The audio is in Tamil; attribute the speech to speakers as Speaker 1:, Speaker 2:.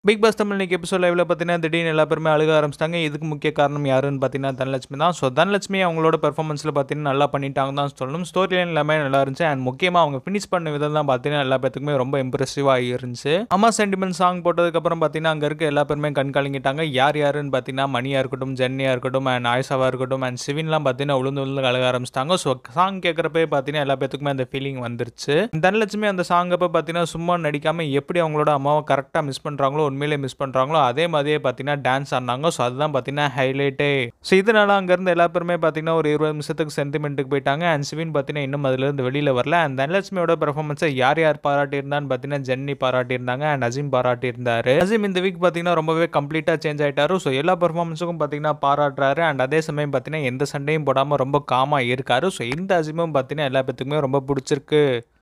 Speaker 1: பிக் பாஸ் தமிழ் இன்னைக்கு எபிசோட் லைவ்ல பார்த்தீங்கன்னா திடீர்னு எல்லா பேருமே அழுக ஆரம்பிச்சிட்டாங்க இதுக்கு முக்கிய காரணம் யாருன்னு பார்த்தீங்கன்னா தனலட்சுமி தான் ஸோ தனலட்சுமி அவங்களோட பெர்ஃபார்மன்ஸில் பார்த்தீங்கன்னா நல்லா பண்ணிட்டாங்க தான் சொல்லணும் ஸ்டோரி லைன் எல்லாமே நல்லா இருந்துச்சு அண்ட் முக்கியமாக அவங்க ஃபினிஷ் பண்ண விதம் தான் பார்த்தீங்கன்னா எல்லா பேத்துக்குமே ரொம்ப இம்ப்ரெசிவாக இருந்துச்சு அம்மா சென்டிமெண்ட் சாங் போட்டதுக்கப்புறம் பார்த்தீங்கன்னா அங்கே இருக்க எல்லா பேருமே கண் கலங்கிட்டாங்க யார் யாருன்னு பார்த்தீங்கன்னா மணியாக இருக்கட்டும் ஜென்னியாக இருக்கட்டும் அண்ட் ஆயிஷாவாக இருக்கட்டும் அண்ட் சிவின்லாம் பார்த்தீங்கன்னா உளுந்து உளுந்து அழக ஆரம்பிச்சிட்டாங்க ஸோ சாங் கேட்குறப்பே பார்த்தீங்கன்னா எல்லா பேத்துக்குமே அந்த ஃபீலிங் வந்துருச்சு தனலட்சுமி அந்த சாங் அப்போ பார்த்தீங்கன்னா சும்மா நடிக்காமல் எப்படி அவங்களோட அம்மாவை கரெக்டாக மிஸ் பண்ணுறாங்களோ உண்மையிலே மிஸ் பண்ணுறாங்களோ அதே மாதிரியே பார்த்தீங்கன்னா டான்ஸ் ஆடினாங்க ஸோ அதுதான் பார்த்தீங்கன்னா ஹைலைட்டே ஸோ இதனால அங்கேருந்து எல்லா பேருமே பார்த்தீங்கன்னா ஒரு இருபது நிமிஷத்துக்கு சென்டிமெண்ட்டுக்கு போயிட்டாங்க அண்ட் சிவின் பார்த்தீங்கன்னா இன்னும் அதுலேருந்து வெளியில் வரல அண்ட் தனலட்சுமியோட பெர்ஃபார்மன்ஸை யார் யார் பாராட்டியிருந்தான்னு பார்த்தீங்கன்னா ஜென்னி பாராட்டியிருந்தாங்க அண்ட் அஜிம் பாராட்டியிருந்தாரு அஜிம் இந்த வீக் பார்த்தீங்கன்னா ரொம்பவே கம்ப்ளீட்டாக சேஞ்ச் ஆயிட்டாரு ஸோ எல்லா பெர்ஃபார்மன்ஸுக்கும் பார்த்தீங்கன்னா பாராட்டுறாரு அண்ட் அதே சமயம் பார்த்தீங்கன்னா எந்த சண்டையும் போடாமல் ரொம்ப காமாக இருக்காரு ஸோ இந்த அஜிமும் பார்த்தீங்கன்னா எல்லா பேத்துக்குமே ரொம்ப பிடிச்சிருக்கு